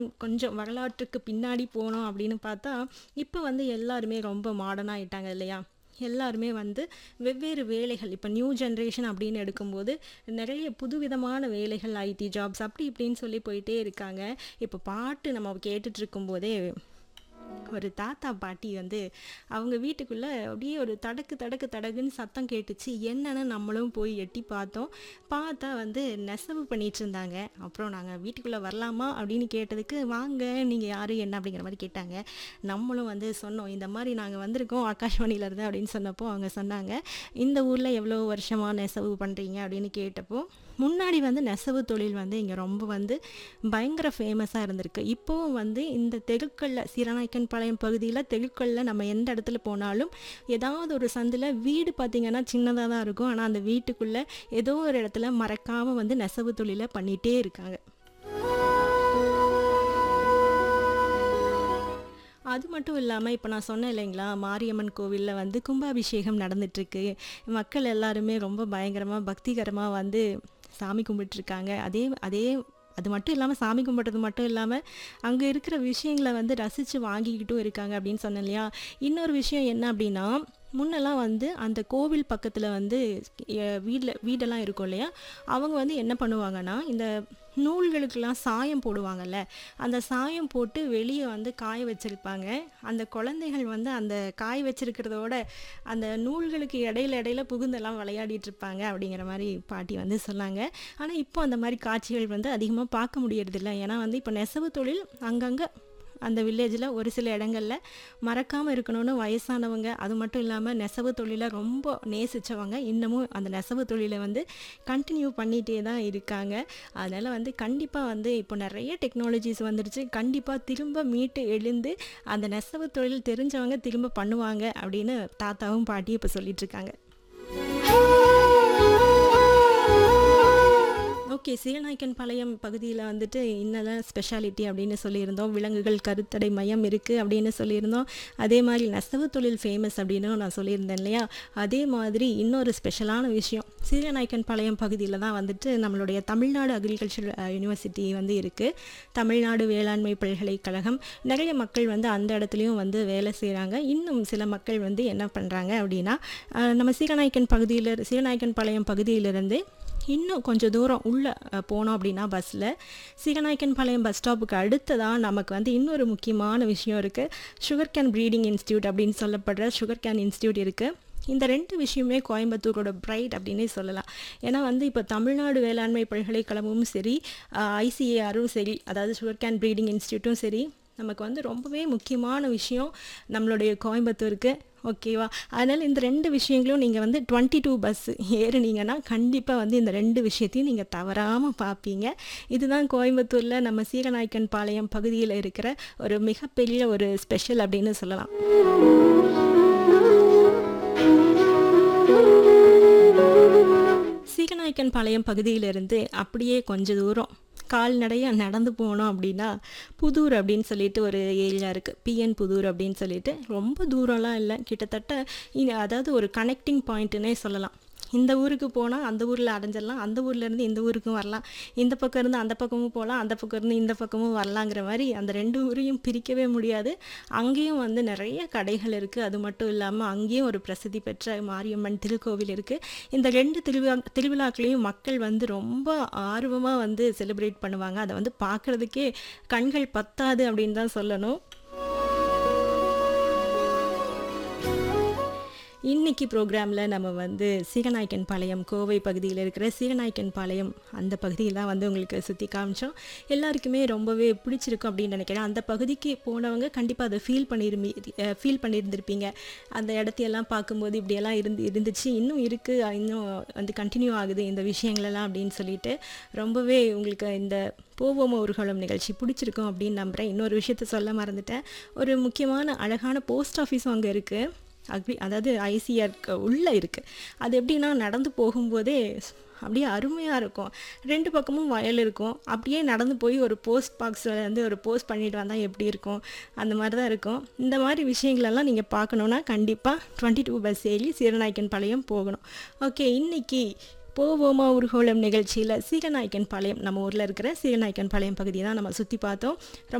கொஞ்சம் வரலாற்றுக்கு பின்னாடி போனோம் அப்படின்னு பார்த்தா, இப்ப வந்து எல்லாருமே ரொம்ப மாடர்னா ஆயிட்டாங்க இல்லையா? எல்லாருமே வந்து வெவ்வேறு வேலைகள் இப்ப நியூ ஜெனரேஷன் அப்படின்னு எடுக்கும்போது, நெறைய புதுவிதமான வேலைகள் ஐடி ஜாப்ஸ் அப்படி இப்படின்னு சொல்லி போயிட்டே இருக்காங்க. இப்ப பாட்டு நம்ம கேட்டுட்டு இருக்கும்போதே, ஒரு தாத்தா, பாட்டி வந்து அவங்க வீட்டுக்குள்ள அப்படியே ஒரு தடக்கு தடக்கு தடக்குன்னு சத்தம் கேட்டுச்சு. என்னன்னு நம்மளும் போய் எட்டி பார்த்தோம். பார்த்தா வந்து நெசவு பண்ணிட்டுருந்தாங்க. அப்புறம் நாங்க வீட்டுக்குள்ள வரலாமா? அப்படின்னு கேட்டதுக்கு, "வாங்க நீங்க யாரு? என்ன?" அப்படிங்கிற மாரி கேட்டாங்க. நம்மளும் வந்து சொன்னோம், "இந்த மாரி நாங்க வந்திருக்கோம் ஆகாஷ்வாணியிலருந்து" அப்படின்னு சொன்னப்போ, அவங்க சொன்னாங்க, "இந்த ஊர்ல எவ்வளோ வருஷமா நெசவு பண்றீங்க?" அப்படின்னு கேட்டப்போ, முன்னாடி வந்து நெசவு தொழில் வந்து இங்க ரொம்ப வந்து பயங்கர ஃபேமஸா இருந்திருக்கு. இப்பவும் வந்து இந்த தெருக்கள்ல சீரநாயக்கன்பாளையம் பகுதியில தெருக்கள்ல நம்ம எந்த இடத்துல போனாலும், ஏதாவது ஒரு சந்துல வீடு பார்த்தீங்கன்னா சின்னதா தான் இருக்கும். ஆனா அந்த வீட்டுக்குள்ள ஏதோ ஒரு இடத்துல மறக்காம வந்து நெசவு தொழில பண்ணிட்டே இருக்காங்க. அது மட்டும் இல்லாம, இப்ப நான் சொன்னேன் இல்லைங்களா? மாரியம்மன் கோவில்ல வந்து கும்பாபிஷேகம் நடந்துட்டுருக்கு. மக்கள் எல்லாருமே ரொம்ப பயங்கரமா, பக்திகரமா வந்து சாமி கும்பிட்டுருக்காங்க. அதே அதே அது மட்டும் இல்லாம சாமி கும்பிடுறது மட்டும் இல்லாம, அங்க இருக்கிற விஷயங்கள வந்து ரசிச்சு வாங்கிக்கிட்டும் இருக்காங்க அப்படின்னு சொன்னேன் இல்லையா? இன்னொரு விஷயம் என்ன அப்படின்னா, முன்னலாம் வந்து அந்த கோவில் பக்கத்துல வந்து எ வீட்ல வீடெல்லாம் இருக்கும் இல்லையா? அவங்க வந்து என்ன பண்ணுவாங்கன்னா, இந்த நூல்களுக்கெல்லாம் சாயம் போடுவாங்கல்ல, அந்த சாயம் போட்டு வெளிய வந்து காய வச்சிருப்பாங்க. அந்த குழந்தைகள் வந்து அந்த காய வச்சிருக்கிறதோட, அந்த நூல்களுக்கு இடையில இடையில புகுந்தெல்லாம் விளையாடிட்டு இருப்பாங்க அப்படிங்கிற மாரி பாட்டி வந்து சொன்னாங்க. ஆனா இப்போ அந்த மாரி காட்சிகள் வந்து அதிகமா பார்க்க முடியறதில்ல. ஏன்னா வந்து இப்ப நெசவு தொழில் அங்கங்க அந்த வில்லேஜ்ல ஒரு சில இடங்கள்ல மறக்காம இருக்கணும்னு வயசானவங்க, அது மட்டும் இல்லாம நெசவு தொழில ரொம்ப நேசிச்சவங்க, இன்னமும் அந்த நெசவு தொழில வந்து கன்டின்யூ பண்ணிட்டே தான் இருக்காங்க. அதனால வந்து கண்டிப்பா வந்து இப்போ நெறைய டெக்னாலஜிஸ் வந்துருச்சு. கண்டிப்பா திரும்ப மீட்டு எழுந்து அந்த நெசவு தொழில் தெரிஞ்சவங்க திரும்ப பண்ணுவாங்க அப்படின்னு தாத்தாவும், பாட்டியும் இப்ப சொல்லிட்டுருக்காங்க. ஓகே. சீலநாயக்கன்பாளையம் பகுதியில வந்துட்டு இன்னதான் ஸ்பெஷாலிட்டி அப்படின்னு சொல்லியிருந்தோம். விலங்குகள் கருத்தடை மையம் இருக்கு அப்படின்னு சொல்லியிருந்தோம். அதே மாரி நெசவு தொழில் ஃபேமஸ் அப்படின்னும் நான் சொல்லியிருந்தேன் இல்லையா? அதே மாதிரி இன்னொரு ஸ்பெஷலான விஷயம், சீலநாயக்கன்பாளையம் பகுதியில தான் வந்துட்டு நம்மளுடைய தமிழ்நாடு அக்ரிகல்ச்சர் அ யூனிவர்சிட்டி வந்து இருக்கு. தமிழ்நாடு வேளாண்மை பல்கலைக்கழகம். நெறைய மக்கள் வந்து அந்த இடத்துலயும் வந்து வேலை செய்றாங்க. இன்னும் சில மக்கள் வந்து என்ன பண்றாங்க அப்படின்னா, அ நம்ம சீலநாயக்கன் பகுதியில சீலநாயக்கன்பாளையம் பகுதியிலிருந்து இன்னும் கொஞ்சம் தூரம் உள்ள அ போனோம் அப்படின்னா பஸ்ல, சீலநாயக்கன்பாளையம் பஸ் ஸ்டாப்புக்கு அடுத்ததா நமக்கு வந்து இன்னொரு முக்கியமான விஷயம் இருக்கு. சுகர் கேன் ப்ரீடிங் இன்ஸ்டிடியூட் அப்படின்னு சொல்லப்படுற சுகர் கேன் இன்ஸ்டிடியூட் இருக்கு. இந்த 2 விஷயமுமே கோயம்புத்தூரோட பிரைட் அப்படின்னே சொல்லலாம். ஏன்னா வந்து இப்ப தமிழ்நாடு வேளாண்மை பல்கலைக்கழகமும் சரி, அ ஐசிஏஆரும் சரி, அதாவது சுகர் கேன் ப்ரீடிங் இன்ஸ்டிடியூட்டும் சரி, நமக்கு வந்து ரொம்பவே முக்கியமான விஷயம் நம்மளுடைய கோயம்புத்தூருக்கு. ஓகேவா? அதனால இந்த 2 விஷயங்களும் நீங்க வந்து 22 பஸ் ஏறுனீங்கன்னா, கண்டிப்பா வந்து இந்த 2 விஷயத்தையும் நீங்க தவறாம பார்ப்பீங்க. இதுதான் கோயம்புத்தூர்ல நம்ம சீலநாயக்கன்பாளையம் பகுதியில இருக்கிற ஒரு மிகப்பெரிய ஒரு ஸ்பெஷல் அப்படின்னு சொல்லலாம். சீலநாயக்கன்பாளையம் பகுதியிலிருந்து அப்படியே கொஞ்ச தூரம் கால்நடையா நடந்து போனோம் அப்படின்னா, புதூர் அப்படின்னு சொல்லிட்டு ஒரு ஏரியா இருக்கு. பிஎன் புதூர் அப்படின்னு சொல்லிட்டு. ரொம்ப தூரம்லாம் இல்ல. கிட்டத்தட்ட இ அதாவது ஒரு கனெக்டிங் பாயிண்ட்டுன்னே சொல்லலாம். இந்த ஊருக்கு போனா அந்த ஊர்ல அடைஞ்சிடலாம். அந்த ஊர்ல இருந்து இந்த ஊருக்கும் வரலாம். இந்த பக்கம் இருந்து அந்த பக்கமும் போலாம். அந்த பக்கம் இருந்து இந்த பக்கமும் வரலாங்கிற மாரி அந்த 2 ஊரையும் பிரிக்கவே முடியாது. அங்கேயும் வந்து நெறைய கடைகள் இருக்கு. அது மட்டும் இல்லாம அங்கேயும் ஒரு பிரசித்தி பெற்ற மாரியம்மன் திருக்கோவில் இருக்கு. இந்த 2 திருவிழா திருவிழாக்களையும் மக்கள் வந்து ரொம்ப ஆர்வமா வந்து செலிப்ரேட் பண்ணுவாங்க. அத வந்து பார்க்கறதுக்கே கண்கள் பத்தாது அப்படின்னு தான் சொல்லணும். இன்னைக்கு ப்ரோகிராம்ல நம்ம வந்து சீலநாயக்கன்பாளையம், கோவை பகுதியில இருக்கிற சீலநாயக்கன்பாளையம் அந்த பகுதிய தான் வந்து உங்களுக்கு சுத்தி காமிச்சோம். எல்லாருக்குமே ரொம்பவே பிடிச்சிருக்கும் அப்படின்னு நெனைக்கிறேன். அந்த பகுதிக்கு போனவங்க கண்டிப்பா அத ஃபீல் பண்ணிருமி அ ஃபீல் பண்ணியிருந்திருப்பீங்க. அந்த இடத்தையெல்லாம் பார்க்கும்போது இப்படியெல்லாம் இருந்து இருந்துச்சு. இன்னும் இருக்கு. இன்னும் வந்து கன்டின்யூ ஆகுது இந்த விஷயங்களெல்லாம் அப்படின்னு சொல்லிட்டு, ரொம்பவே உங்களுக்கு இந்த போவோமா ஊர்வலம் நிகழ்ச்சி பிடிச்சிருக்கும் அப்படின்னு நம்புறேன். இன்னொரு விஷயத்த சொல்ல மறந்துட்டேன். ஒரு முக்கியமான அழகான போஸ்ட் ஆஃபீஸும் அங்க இருக்கு. அக்ரி அதாவது ஐசிஆர்க்கு உள்ள இருக்கு. அது எப்படின்னா நடந்து போகும்போதே அப்படியே அருமையா இருக்கும். 2 பக்கமும் வயல் இருக்கும். அப்படியே நடந்து போய் ஒரு போஸ்ட் பாக்ஸ்ல வந்து ஒரு போஸ்ட் பண்ணிட்டு வந்தா எப்படி இருக்கும்? அந்த மாரி தான் இருக்கும். இந்த மாரி விஷயங்களெல்லாம் நீங்க பார்க்கணும்னா, கண்டிப்பா 22 பஸ் ஏறி சீலநாயக்கன்பாளையம் போகணும். ஓகே. இன்னைக்கு போவோமா ஊர்கோலம் நிகழ்ச்சியில் சீகநாயக்கன் பாளையம் நம்ம ஊரில் இருக்கிற சீகநாயக்கன் பாளையம் பகுதி தான் நம்ம சுற்றி பார்த்தோம்